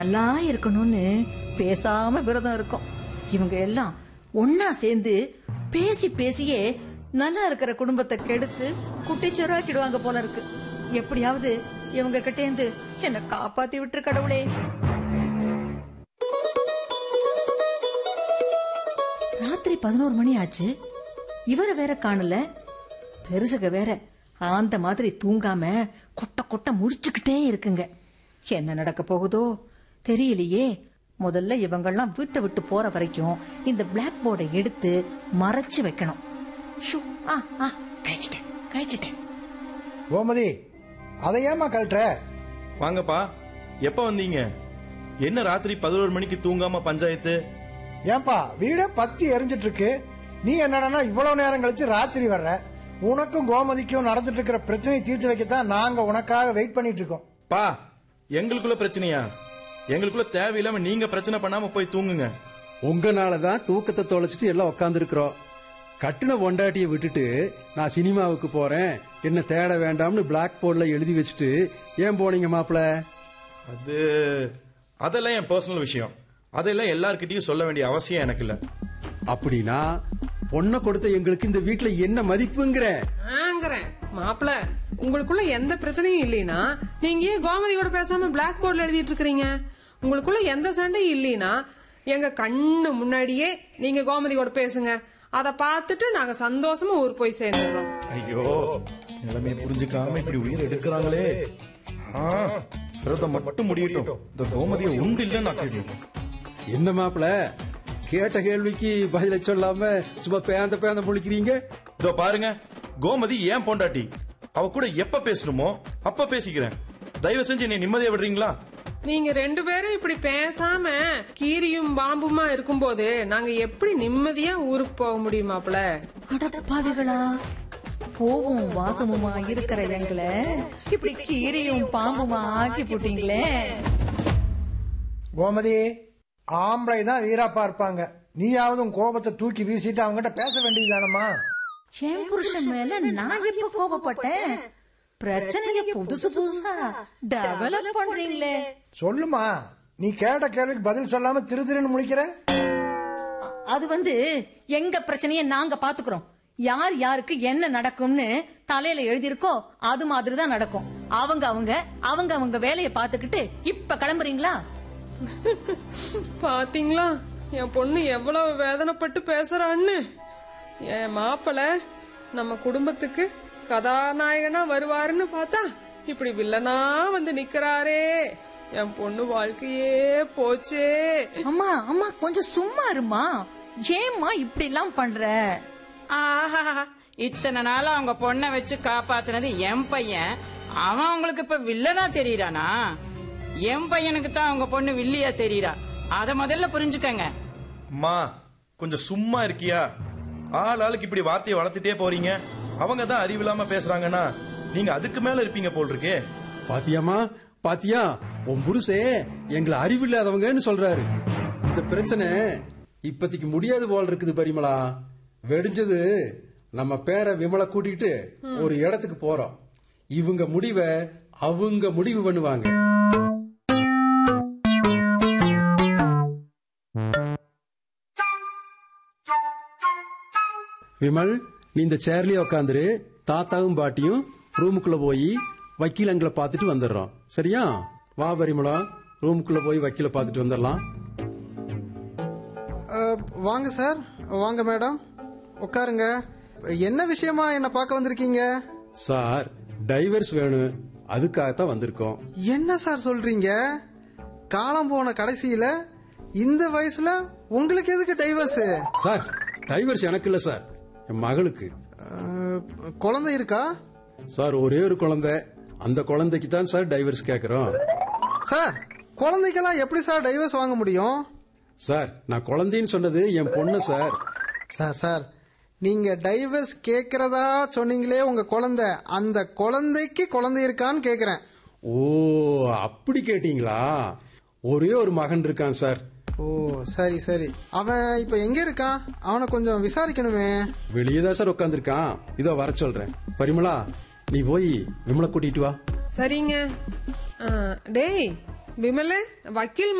நல்லா இருக்கணும்னு பேசாம விரதம் இருக்கும் இவங்க எல்லாம் ஒன்னா சேர்ந்து பேசி பேசியே நல்லா இருக்கிற குடும்பத்தை கெடுத்து குட்டிச்சோறாக்கிடுவாங்க போல இருக்கு எப்படியாவது இவங்க கிட்டேந்து என்ன காப்பாத்தி விட்டுரு கடவுளே ராத்திரி பதினோரு மணி ஆச்சு இவரை வேற காணல பெருசுக வேற அந்த மாதிரி தூங்காம கொட்ட கொட்ட முடிச்சுக்கிட்டே இருக்குங்க என்ன நடக்க போகுதோ தெரியலையே முதல்ல இவங்கெல்லாம் வீட்டை விட்டு போற வரைக்கும் இந்த பிளாக் போர்டை எடுத்து மறைச்சு வைக்கணும் ஷூ, ஆ, ஆ, கழட்டிட்டேன் கழட்டிட்டேன் கோமதி அதை ஏமா கழட்டுற வாங்கப்பா எப்ப வந்தீங்க என்ன ராத்திரி பதினோரு மணிக்கு தூங்காம பஞ்சாயத்து ஏன்பா வீடே பத்தி எரிஞ்சிட்டு இருக்கு நீ என்னடான்னா இவ்வளவு நேரம் கழிச்சு ராத்திரி வர்ற உனக்கும் கோமதிக்கும் நடந்துட்டு இருக்கிற பிரச்சனையை தீர்த்து வைக்கத்தான் நாங்க உனக்காக வெயிட் பண்ணிட்டு இருக்கோம் பா எங்களுக்குள்ள பிரச்சனையா எங்களுக்குள்ள தேவையில்லாம நீங்க பிரச்சனை பண்ணாம போய் தூங்குங்க உங்கனால தான் தூக்கத்தை தொலைச்சிட்டு எல்லாம் உட்காந்துருக்கிறோம் கட்டின பொண்டாட்டியை விட்டுட்டு நான் சினிமாவுக்கு போறேன் என்ன தேட வேண்டாம்னு பிளாக் போர்ட்ல எழுதி வச்சுட்டு ஏன் போனீங்க மாப்பிள அது அதெல்லாம் என் பர்சனல் விஷயம் அதெல்லாம் எல்லார்கிட்டயும் சொல்ல வேண்டிய அவசியம் எனக்கு இல்ல அப்படின்னா பொண்ணை கொடுத்த எங்களுக்கு இந்த வீட்ல என்ன மதிப்புங்கிற ஆங்கிறேன் மாப்பிள உங்களுக்குள்ள எந்த பிரச்சனையும் இல்லைனா நீங்க ஏன் கோமதியோட பேசாம பிளாக் போர்ட்ல எழுதிட்டு இருக்கீங்க உங்களுக்குள்ள எந்த சண்டையும் இல்லைனா எங்க கண்ணு முன்னாடியே நீங்க கோமதி கூட பேசுங்க அத பார்த்துட்டு நாங்க சந்தோஷமா ஊர் போய் சேர்ந்துடுறோம் ஐயோ நிலைமையை புரிஞ்சுக்காம இப்படி உயிர் எடுக்கிறாங்களே ஆ, விரதம் மட்டும் முடியட்டும் இந்த கோமதியை உண்டு இல்லைன்னு நான் கேட்கிறேன் என்ன மாப்பிள கேட்ட கேள்விக்கு பதில சொல்லாம சும்மா பேந்த பேந்த முழிக்கிறீங்க இதோ பாருங்க கோமதி ஏன் பொண்டாட்டி அவ கூட எப்ப பேசணுமோ அப்ப பேசிக்கிறேன் தயவு செஞ்சு என்னை நிம்மதியா விடுறீங்களா நீங்க ரெண்டு பேரும் இப்படி பேசாம கீரியும் பாம்புமா இருக்கும்போது நாங்க எப்படி நிம்மதியா ஊருக்கு போக முடியும் மாப்பிள அடப்பாவிகளா பூவும் வாசமுமா இருக்கிற எங்களை இப்படி கீரியும் பாம்புமா ஆக்கி போட்டீங்களே கோமதி ஆம்பளை தான் வீராப்பா இருப்பாங்க நீயாவது உன் கோபத்தை தூக்கி வீசிட்டு அவங்ககிட்ட பேச வேண்டியதுதானம்மா என் புருஷன் மேல நான் எப்ப கோபப்பட்டேன் பிரச்சனைய புதுசு புதுசா டெவலப் பண்றீங்களே சொல்லுமா நீ கேட்ட கேள்விக்கு பதில் சொல்லாம திரு திருன்னு முழிக்கிற அது வந்து எங்க பிரச்சனைய நாங்க பாத்துக்கிறோம் யார் யாருக்கு என்ன நடக்கும்னு தலையில எழுதியிருக்கோ அது மாதிரி தான் நடக்கும் அவங்க அவங்க அவங்க அவங்க வேலைய பாத்துக்கிட்டு இப்ப கிளம்புறீங்களா பாத்தீங்களா என் பொண்ணு எவ்வளவு வேதனைப்பட்டு பேசுறான்னு என் மாப்பிள நம்ம குடும்பத்துக்கு கதாநாயகனா வருவாருன்னு பார்த்தா இப்படி வில்லனா வந்து நிக்கிறாரே என் பொண்ணு வாழ்க்கையே போச்சே அம்மா அம்மா கொஞ்சம் சும்மா இருமா ஏம்மா இப்படி எல்லாம் பண்ற ஆஹா இத்தனை நாளா அவங்க பொண்ணை வச்சு காப்பாத்துனது என் பையன் அவன் உங்களுக்கு இப்ப வில்லனா தெரியறானா என் பையனுக்கு தான் அவங்க பொண்ணு வில்லியா தெரியறா அத முதல்ல புரிஞ்சுக்கங்க அம்மா கொஞ்சம் சும்மா இருக்கியா ஆள் ஆளுக்கு இப்படி வார்த்தையை வளர்த்துட்டே போறீங்க அவங்க தான் அறிவில்லாம பேசுறாங்கன்னா நீங்க அதுக்கு மேல இருப்பீங்க போல் இருக்கே பாத்தியாமா பாத்தியா உன் புருஷே எங்களை அறிவில்லாதவங்கன்னு சொல்றாரு இந்த பிரச்சனை இப்பத்திக்கு முடியாது போல் இருக்குது பரிமளா வெடிஞ்சது நம்ம பேரை விமலை கூட்டிட்டு ஒரு இடத்துக்கு போறோம் இவங்க முடிவை அவங்க முடிவு பண்ணுவாங்க விமல் நீ இந்த சேர்லயே உட்காந்துரு தாத்தாவும் பாட்டியும் ரூமுக்குள்ள போய் வக்கீலங்களை பார்த்துட்டு வந்துடுறோம் சரியா வா பரிமளா ரூமுக்குள்ள போய் வக்கீல பார்த்துட்டு வந்துடலாம் அஹ், வாங்க சார் வாங்க மேடம் உட்காருங்க என்ன விஷயமா என்ன பார்க்க வந்திருக்கீங்க சார் டைவர்ஸ் வேணும் அதுக்காகத்தான் வந்திருக்கோம் என்ன சார் சொல்றீங்க காலம் போன கடைசியில இந்த வயசுல உங்களுக்கு எதுக்கு டைவர்ஸ் சார் டைவர்ஸ் எனக்கு இல்ல சார் என் மகளுக்கு குழந்தை இருக்கா சார் ஒரே ஒரு குழந்தை அந்த குழந்தைக்கு தான் சார் டைவர்ஸ் கேக்குறோம் சார் குழந்தைக்கெல்லாம் எப்படி சார் டைவர்ஸ் வாங்க முடியும் சார் நான் குழந்தைன்னு சொன்னது என் பொண்ணு சார் சார் சார் நீங்க டைவர்ஸ் கேக்குறதா சொன்னீங்களே உங்க குழந்தை அந்த குழந்தைக்கு குழந்தை இருக்கான்னு கேக்குறேன் ஓ அப்படி கேட்டீங்களா ஒரே ஒரு மகன் இருக்கான் சார் ஓ சரி சரி அவன் இப்ப எங்க இருக்கான் அவனை கொஞ்சம் விசாரிக்கணுமே வெளியே தான் சார் உட்காந்துருக்கான் இதோ வர சொல்றேன் பரிமளா நீ போய் விமலை கூட்டிட்டு வா சரிங்க ஆ, டேய் விமலு வக்கீல்